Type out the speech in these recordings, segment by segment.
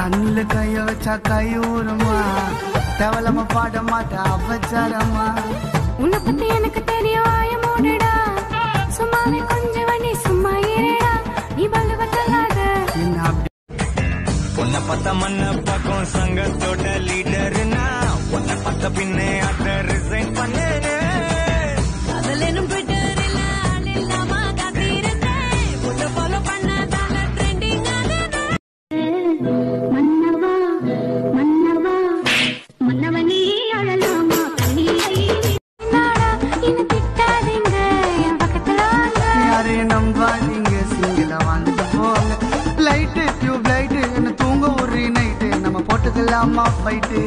தண்ணில கைய வச்சா கை ஊறுமா தேவலமா பாட மாட்டா அவச்சாரமா உன்னை பத்தி எனக்கு தெரியும் ஆய மூடுடா சும்மாவே கொஞ்சம் வண்டி சும்மா இருடா நீ பல்லு பத்தலாத என்ன அப்படி உன்னை பார்த்த மண்ண பக்கம் சங்கத்தோட லீடர்னா உன்னை பார்த்த பின்னே அத ரிசைன் பண்ணேனே அதுலனும் ட்விட்டரில் ஆள் இல்லாம காத்திருந்தேன் உன்னை ஃபாலோ பண்ணதால ட்ரெண்டிங் மன்னவா மன்னவா மன்னவனே அழலாமா என்ன திட்டாதீங்க என் பக்கத்துல வாங்க யாரையும் நம்பாதீங்க சிங்கில வாழ்ந்துட்டு போங்க லைட்டு டியூப் லைட்டு என்ன தூங்க ஒரு நைட்டு நம்ம போட்டுக்கலாமா ஃபைட்டு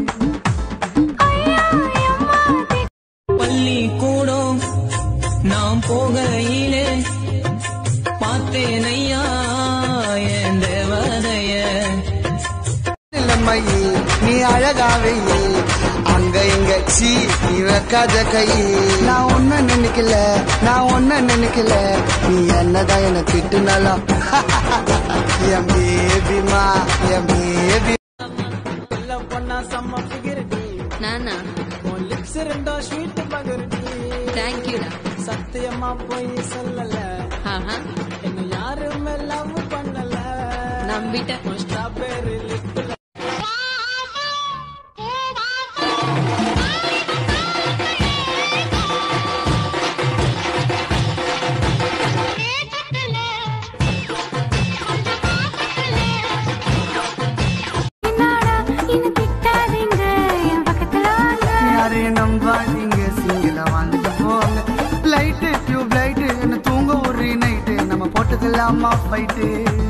ஐயா அம்மா பள்ளி கூடம் நாம் போகையிலே பார்த்தேன் ஐயா என் தேவதைய இளமையே நீ அழகாவே அங்க எங்க சீ நீ வைக்காத கை நான் ஒன்ன நினைக்கல நான் ஒன்ன நினைக்கல நீ என்னதான் என்ன திட்டுனாலும் என் பேபிமா என் பேபி பொண்ணா செம்ம ஃபிகர்டி நானா உன் லிப்ஸ் ரெண்டும் ஸ்வீட் மகர்டி தேங்க்யூடா சத்தியமா போய் சொல்லல ஆஹா என்ன யாருமே லவ் பண்ணல நம்பிட்டேன் ஸ்ட்ராபெரி லிப்ல என்னடா என்ன திட்டாதீங்க என் பக்கத்துல வாங்க யாரையும் நம்பாதீங்க சிங்கில வாழ்ந்துட்டு போங்க லைட்டு டியூப் லைட்டு என்ன தூங்க ஒரு நைட்டு நம்ம போட்டுக்கலாமா ஃபைட்டு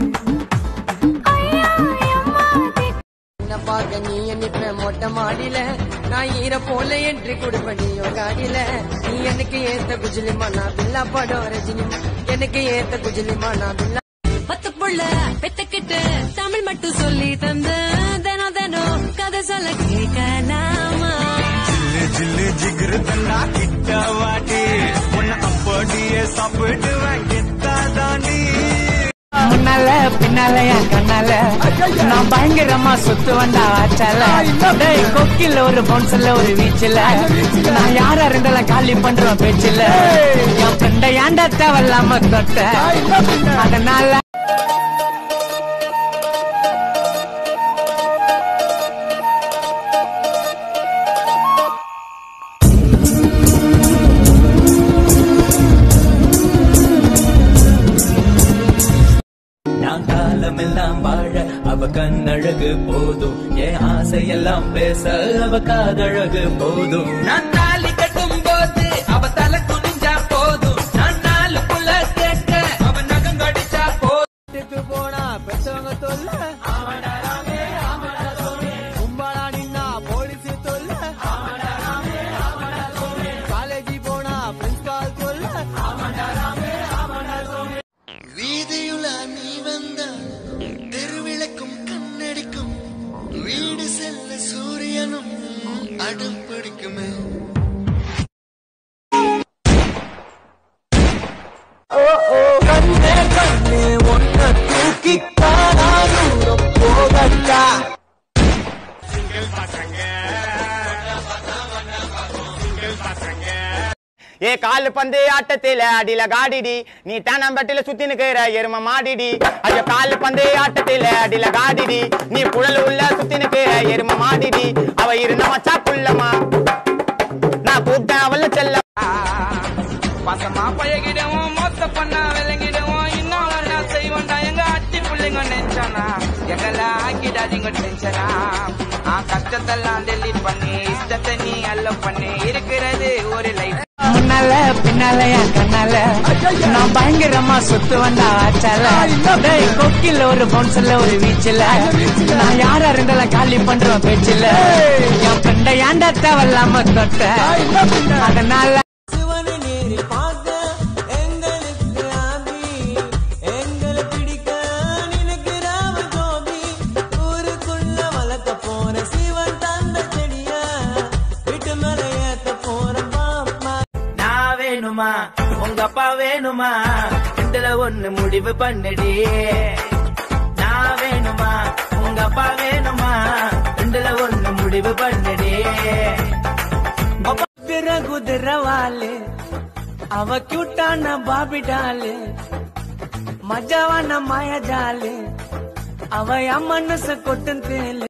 ஐயா அம்மா என்ன பார்க்க நீ நிப்ப மொட்டை மாடியில நான் ஈர போல என்று கொடுப்படியோ காடியில நீ எனக்கு ஏத்த குஜிலிமா நான் பில்லா படம் ரஜினிமா எனக்கு ஏத்த குஜிலிமா நான் பில்லா பத்து புள்ள பெத்துக்கிட்டு தமிழ் மட்டும் சொல்லி தந்த தினம் தினம் கதை சொல்ல கேட்கலாமா ஜில்லு ஜில்லு ஜிகிரு தண்டா கிட்ட வாட்டி உன்னை அப்படியே சாப்பிடுவேன் கெத்தா தாண்டி முன்னால பின்னால என் கண்ணால நான் பயங்கரமா சுத்து வந்தா ஆச்சால டேய் கொக்கில ஒரு பவுன்ஸ்ல ஒரு வீச்சுல நான் யாரா இருந்தாலும் காலி பண்றோம் பேச்சுல என் ஃப்ரெண்ட ஏன்டா தேவையில்லாம தொட்ட அதனால நான் காலமெல்லாம் வாழ அவ கண்ணழகு போதும் என் ஆசையெல்லாம் பேச அவ காதழகு போதும் நான் தாலி கட்டும் போது அவ தலை குனிஞ்சா போதும் நான் நாலு புள்ள கேட்க அவ நகம் கடிச்சா போதும் வீட்டுக்கு போனா பெத்தவங்க தொல்ல கும்பலா நின்னா போலீஸ் தொல்ல காலேஜ் போனா பிரின்சிபால் தொல்ல வீதியுல நீ வந்த தெருவிளக்கும் கண்ணடிக்கும் வீடு செல்ல சூரியனும் அடுப்படிக்குமே கண்ணே கண்ணே ஒன்ன தூக்கி காணாதூரம் போகட்டா ஏ காலு பந்து ஆட்டத்தில அடில காடிடி நீ தேனம்பட்டில சுத்தி நிக்கிற எரும மாடிடி ஐயோ காலு பந்து ஆட்டத்தில அடில காடிடி நீ புழல் உள்ள சுத்தி நிக்கிற எரும மாடிடி அவ இருந்த மச்சா புள்ளமா நான் கூப்பிட்டேன் அவள செல்ல பசமா பழகிடுவோம் மொத்த பண்ணா விளங்கிடுவோம் இன்னும் என்ன செய்வோம்டா எங்க அட்டி பிள்ளைங்க நெஞ்சானா எங்களை ஆக்கிடாதீங்க டென்ஷனா ஆ கஷ்டத்தெல்லாம் டெலிட் பண்ணி இஷ்டத்தை நீ அல்ல பண்ணி இருக்கிறது ஒரு லைஃப் முன்னால பின்னால என் கண்ணால நான் பயங்கரமா சுத்து வந்தா ஆச்சால டேய் கொக்கில ஒரு பவுன்ஸ்ல ஒரு வீச்சுல நான் யாரா இருந்தாலும் காலி பண்றோம் பேச்சுல என் ஃப்ரெண்ட ஏன்டா தேவையில்லாம தொட்ட அதனால சிவனை நேரில் பார்க்க எங்களுக்கு ஆதி எங்களை பிடிக்க நினைக்கிறாவ ஜோதி ஊருக்குள்ள வளர்க்க போற சிவன் தந்த செடிய வீட்டு மேல ஏத்த போற பாப்பா நான் வேணுமா உங்க அப்பா வேணுமா இதுல ஒண்ணு முடிவு பண்ணுடி நான் வேணுமா உங்க அப்பா முடிவு பண்ணுடே குதிர குதிரவாலு அவ கியூட்டான பாபிடாலு மஜாவான மாயஜாலு அவ என் மனச கொட்டும் தேலு